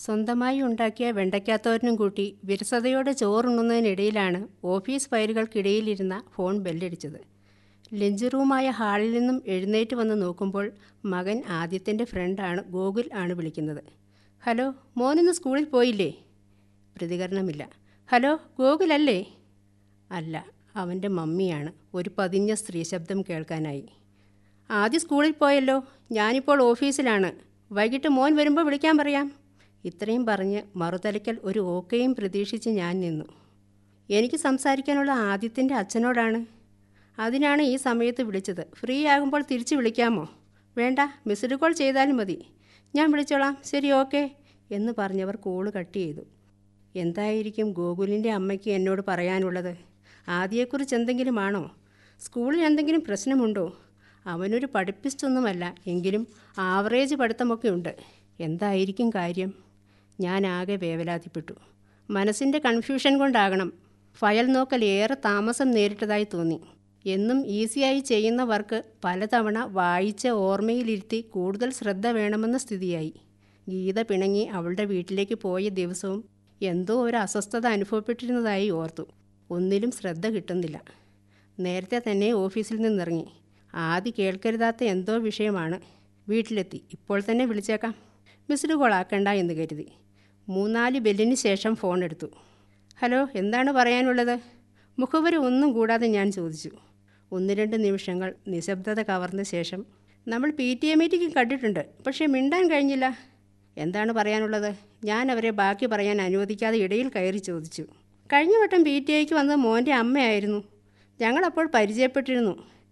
സ്വന്തമായി ഉണ്ടാക്കിയ വെണ്ടയ്ക്കാത്തോരനും കൂട്ടി വിരസതയോടെ ചോറുണ്ണുന്നതിനിടയിലാണ് ഓഫീസ് ഫയലുകൾക്കിടയിലിരുന്ന ഫോൺ ബെല്ലടിച്ചത് ലഞ്ച് റൂമായ ഹാളിൽ നിന്നും എഴുന്നേറ്റ് വന്ന് നോക്കുമ്പോൾ മകൻ ആദ്യത്തിൻ്റെ ഫ്രണ്ടാണ് ഗോകുൽ ആണ് വിളിക്കുന്നത് ഹലോ മോനിന്ന് സ്കൂളിൽ പോയില്ലേ പ്രതികരണമില്ല ഹലോ ഗോകുലല്ലേ അല്ല അവൻ്റെ മമ്മിയാണ് ഒരു പതിഞ്ഞ സ്ത്രീ ശബ്ദം കേൾക്കാനായി ആദ്യം സ്കൂളിൽ പോയല്ലോ ഞാനിപ്പോൾ ഓഫീസിലാണ് വൈകിട്ട് മോൻ വരുമ്പോൾ വിളിക്കാൻ പറയാം ഇത്രയും പറഞ്ഞ് മറുതലയ്ക്കൽ ഒരു ഓക്കെയും പ്രതീക്ഷിച്ച് ഞാൻ നിന്നു എനിക്ക് സംസാരിക്കാനുള്ള ആദ്യത്തിൻ്റെ അച്ഛനോടാണ് അതിനാണ് ഈ സമയത്ത് വിളിച്ചത് ഫ്രീ ആകുമ്പോൾ തിരിച്ച് വിളിക്കാമോ വേണ്ട മിസ്ഡ് കോൾ ചെയ്താലും മതി ഞാൻ വിളിച്ചോളാം ശരി ഓക്കെ എന്ന് പറഞ്ഞവർ കോള് കട്ട് ചെയ്തു എന്തായിരിക്കും ഗോകുലിൻ്റെ അമ്മയ്ക്ക് എന്നോട് പറയാനുള്ളത് ആദിയെക്കുറിച്ച് എന്തെങ്കിലും ആണോ സ്കൂളിൽ എന്തെങ്കിലും പ്രശ്നമുണ്ടോ അവനൊരു പഠിപ്പിസ്റ്റൊന്നുമല്ല എങ്കിലും ആവറേജ് പഠിത്തമൊക്കെ ഉണ്ട് എന്തായിരിക്കും കാര്യം ഞാൻ ആകെ വേവലാതിപ്പെട്ടു മനസ്സിൻ്റെ കൺഫ്യൂഷൻ കൊണ്ടാകണം ഫയൽ നോക്കൽ ഏറെ താമസം നേരിട്ടതായി തോന്നി എന്നും ഈസിയായി ചെയ്യുന്ന വർക്ക് പലതവണ വായിച്ച് ഓർമ്മയിലിരുത്തി കൂടുതൽ ശ്രദ്ധ വേണമെന്ന സ്ഥിതിയായി ഗീത പിണങ്ങി അവളുടെ വീട്ടിലേക്ക് പോയ ദിവസവും എന്തോ ഒരു അസ്വസ്ഥത അനുഭവപ്പെട്ടിരുന്നതായി ഓർത്തു ഒന്നിലും ശ്രദ്ധ കിട്ടുന്നില്ല നേരത്തെ തന്നെ ഓഫീസിൽ നിന്നിറങ്ങി ആദ്യ കേൾക്കരുതാത്ത എന്തോ വിഷയമാണ് വീട്ടിലെത്തി ഇപ്പോൾ തന്നെ വിളിച്ചേക്കാം മിസ്ഡ് കോൾ ആക്കണ്ട എന്ന് കരുതി മൂന്നാല് ബെല്ലിന് ശേഷം ഫോൺ എടുത്തു ഹലോ എന്താണ് പറയാനുള്ളത് മുഖവരി ഒന്നും കൂടാതെ ഞാൻ ചോദിച്ചു ഒന്ന് രണ്ട് നിമിഷങ്ങൾ നിശബ്ദത കവർന്ന ശേഷം നമ്മൾ പി ടി എ മീറ്റിംഗ് കണ്ടിട്ടുണ്ട് പക്ഷേ മിണ്ടാൻ കഴിഞ്ഞില്ല എന്താണ് പറയാനുള്ളത് ഞാൻ അവരെ ബാക്കി പറയാൻ അനുവദിക്കാതെ ഇടയിൽ കയറി ചോദിച്ചു കഴിഞ്ഞ വട്ടം പി ടി ഐക്ക് വന്നത് മോൻ്റെ അമ്മയായിരുന്നു ഞങ്ങളപ്പോൾ പരിചയപ്പെട്ടിരുന്നു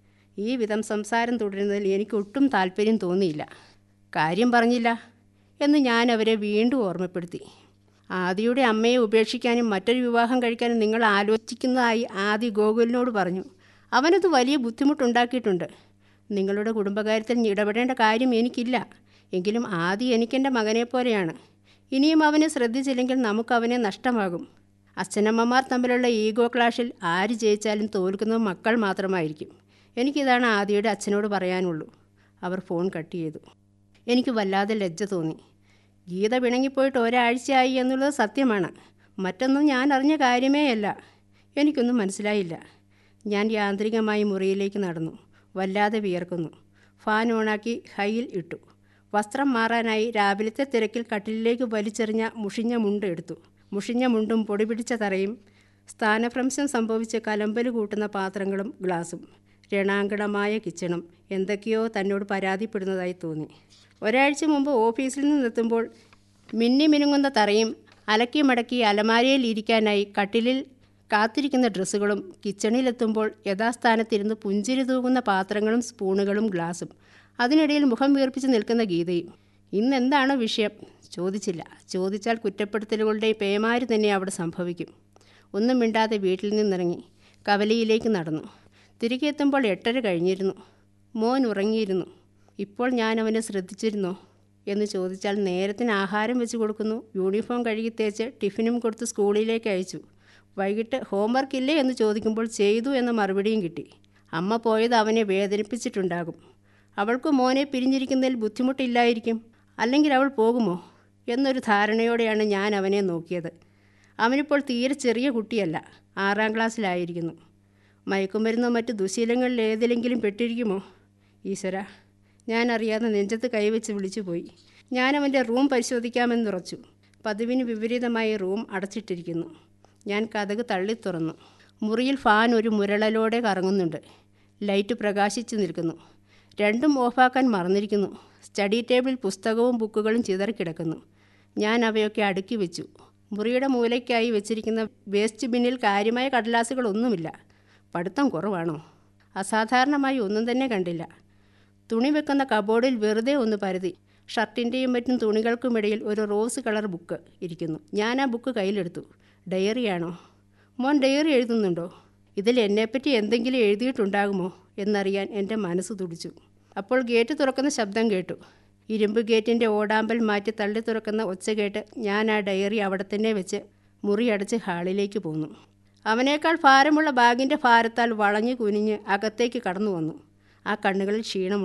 ഈ വിധം സംസാരം തുടരുന്നതിൽ എനിക്ക് ഒട്ടും താല്പര്യം തോന്നിയില്ല കാര്യം പറഞ്ഞില്ല എന്ന് ഞാൻ അവരെ വീണ്ടും ഓർമ്മപ്പെടുത്തി ആദിയുടെ അമ്മയെ ഉപേക്ഷിക്കാനും മറ്റൊരു വിവാഹം കഴിക്കാനും നിങ്ങൾ ആലോചിക്കുന്നതായി ആദി ഗോകുലിനോട് പറഞ്ഞു അവനത് വലിയ ബുദ്ധിമുട്ടുണ്ടാക്കിയിട്ടുണ്ട് നിങ്ങളുടെ കുടുംബകാര്യത്തിൽ ഇടപെടേണ്ട കാര്യം എനിക്കില്ല എങ്കിലും ആദി എനിക്കെൻ്റെ മകനെ പോലെയാണ് ഇനിയും അവനെ ശ്രദ്ധിച്ചില്ലെങ്കിൽ നമുക്ക് അവനെ നഷ്ടമാകും അച്ഛനമ്മമാർ തമ്മിലുള്ള ഈഗോ ക്ലാഷിൽ ആര് ജയിച്ചാലും തോൽക്കുന്നത് മക്കൾ മാത്രമായിരിക്കും എനിക്കിതാണ് ആദിയുടെ അച്ഛനോട് പറയാനുള്ളൂ അവർ ഫോൺ കട്ട് ചെയ്തു എനിക്ക് വല്ലാതെ ലജ്ജ തോന്നി ഗീത പിണങ്ങിപ്പോയിട്ട് ഒരാഴ്ചയായി എന്നുള്ളത് സത്യമാണ് മറ്റൊന്നും ഞാൻ അറിഞ്ഞ കാര്യമേയല്ല എനിക്കൊന്നും മനസ്സിലായില്ല ഞാൻ യാന്ത്രികമായി മുറിയിലേക്ക് നടന്നു വല്ലാതെ വിയർക്കുന്നു ഫാൻ ഓണാക്കി ഹൈയിൽ ഇട്ടു വസ്ത്രം മാറാനായി രാവിലത്തെ തിരക്കിൽ കട്ടിലിലേക്ക് വലിച്ചെറിഞ്ഞ മുഷിഞ്ഞ മുണ്ട് എടുത്തു മുഷിഞ്ഞ മുണ്ടും പൊടിപിടിച്ച തറയും സ്ഥാനഭ്രംശം സംഭവിച്ച് കലമ്പല് കൂട്ടുന്ന പാത്രങ്ങളും ഗ്ലാസും രണാങ്കണമായ കിച്ചണും എന്തൊക്കെയോ തന്നോട് പരാതിപ്പെടുന്നതായി തോന്നി ഒരാഴ്ച മുമ്പ് ഓഫീസിൽ നിന്നെത്തുമ്പോൾ മിന്നി മിനുങ്ങുന്ന തറയും അലക്കി മടക്കി അലമാരയിൽ ഇരിക്കാനായി കട്ടിലിൽ കാത്തിരിക്കുന്ന ഡ്രസ്സുകളും കിച്ചണിലെത്തുമ്പോൾ യഥാസ്ഥാനത്തിരുന്ന് പുഞ്ചിരി തൂകുന്ന പാത്രങ്ങളും സ്പൂണുകളും ഗ്ലാസും അതിനിടയിൽ മുഖം വീർപ്പിച്ച് നിൽക്കുന്ന ഗീതയും ഇന്നെന്താണ് വിഷയം ചോദിച്ചില്ല ചോദിച്ചാൽ കുറ്റപ്പെടുത്തലുകളുടെ പേമാരി തന്നെ അവിടെ സംഭവിക്കും ഒന്നും മിണ്ടാതെ വീട്ടിൽ നിന്നിറങ്ങി കവലയിലേക്ക് നടന്നു തിരികെ എത്തുമ്പോൾ എട്ടര കഴിഞ്ഞിരുന്നു മോൻ ഉറങ്ങിയിരുന്നു ഇപ്പോൾ ഞാൻ അവനെ ശ്രദ്ധിച്ചിരുന്നോ എന്ന് ചോദിച്ചാൽ നേരത്തിന് ആഹാരം വെച്ച് കൊടുക്കുന്നു യൂണിഫോം കഴുകി തേച്ച് ടിഫിനും കൊടുത്ത് സ്കൂളിലേക്ക് അയച്ചു വൈകിട്ട് ഹോംവർക്ക് ഇല്ലേ എന്ന് ചോദിക്കുമ്പോൾ ചെയ്തു എന്ന മറുപടിയും കിട്ടി അമ്മ പോയത് അവനെ വേദനിപ്പിച്ചിട്ടുണ്ടാകും അവൾക്ക് മോനെ പിരിഞ്ഞിരിക്കുന്നതിൽ ബുദ്ധിമുട്ടില്ലായിരിക്കും അല്ലെങ്കിൽ അവൾ പോകുമോ എന്നൊരു ധാരണയോടെയാണ് ഞാൻ അവനെ നോക്കിയത് അവനിപ്പോൾ തീരെ ചെറിയ കുട്ടിയല്ല ആറാം ക്ലാസ്സിലായിരിക്കുന്നു മയക്കുമരുന്നോ മറ്റ് ദുശീലങ്ങളിൽ ഏതിലെങ്കിലും പെട്ടിരിക്കുമോ ഈശ്വര ഞാൻ അറിയാതെ നെഞ്ചത്ത് കൈവച്ച് വിളിച്ചുപോയി ഞാൻ അവൻ്റെ റൂം പരിശോധിക്കാമെന്നുറച്ചു പതിവിന് വിപരീതമായി റൂം അടച്ചിട്ടിരിക്കുന്നു ഞാൻ കഥക് തള്ളി തുറന്നു മുറിയിൽ ഫാൻ ഒരു മുരളലോടെ കറങ്ങുന്നുണ്ട് ലൈറ്റ് പ്രകാശിച്ചു നിൽക്കുന്നു രണ്ടും ഓഫാക്കാൻ മറന്നിരിക്കുന്നു സ്റ്റഡി ടേബിളിൽ പുസ്തകവും ബുക്കുകളും ചിതറിക്കിടക്കുന്നു ഞാൻ അവയൊക്കെ അടുക്കി വെച്ചു മുറിയുടെ മൂലയ്ക്കായി വെച്ചിരിക്കുന്ന വേസ്റ്റ് ബിന്നിൽ കാര്യമായ കടലാസുകളൊന്നുമില്ല പഠിത്തം കുറവാണോ അസാധാരണമായി ഒന്നും തന്നെ കണ്ടില്ല തുണി വെക്കുന്ന കബോർഡിൽ വെറുതെ ഒന്ന് പരതി ഷർട്ടിൻ്റെയും മറ്റും തുണികൾക്കുമിടയിൽ ഒരു റോസ് കളർ ബുക്ക് ഇരിക്കുന്നു ഞാൻ ആ ബുക്ക് കയ്യിലെടുത്തു ഡയറിയാണോ മോൻ ഡയറി എഴുതുന്നുണ്ടോ ഇതിൽ എന്നെപ്പറ്റി എന്തെങ്കിലും എഴുതിയിട്ടുണ്ടാകുമോ എന്നറിയാൻ എൻ്റെ മനസ്സ് തുടിച്ചു അപ്പോൾ ഗേറ്റ് തുറക്കുന്ന ശബ്ദം കേട്ടു ഇരുമ്പ് ഗേറ്റിൻ്റെ ഓടാമ്പൽ മാറ്റി തള്ളി തുറക്കുന്ന ഒച്ച കേട്ട് ഞാൻ ആ ഡയറി അവിടെ തന്നെ വെച്ച് മുറി അടച്ച് ഹാളിലേക്ക് പോന്നു അവനേക്കാൾ ഭാരമുള്ള ബാഗിൻ്റെ ഭാരത്താൽ വളഞ്ഞു കുനിഞ്ഞ് അകത്തേക്ക് കടന്നു വന്നു ആ കണ്ണുകളിൽ ക്ഷീണമുണ്ട്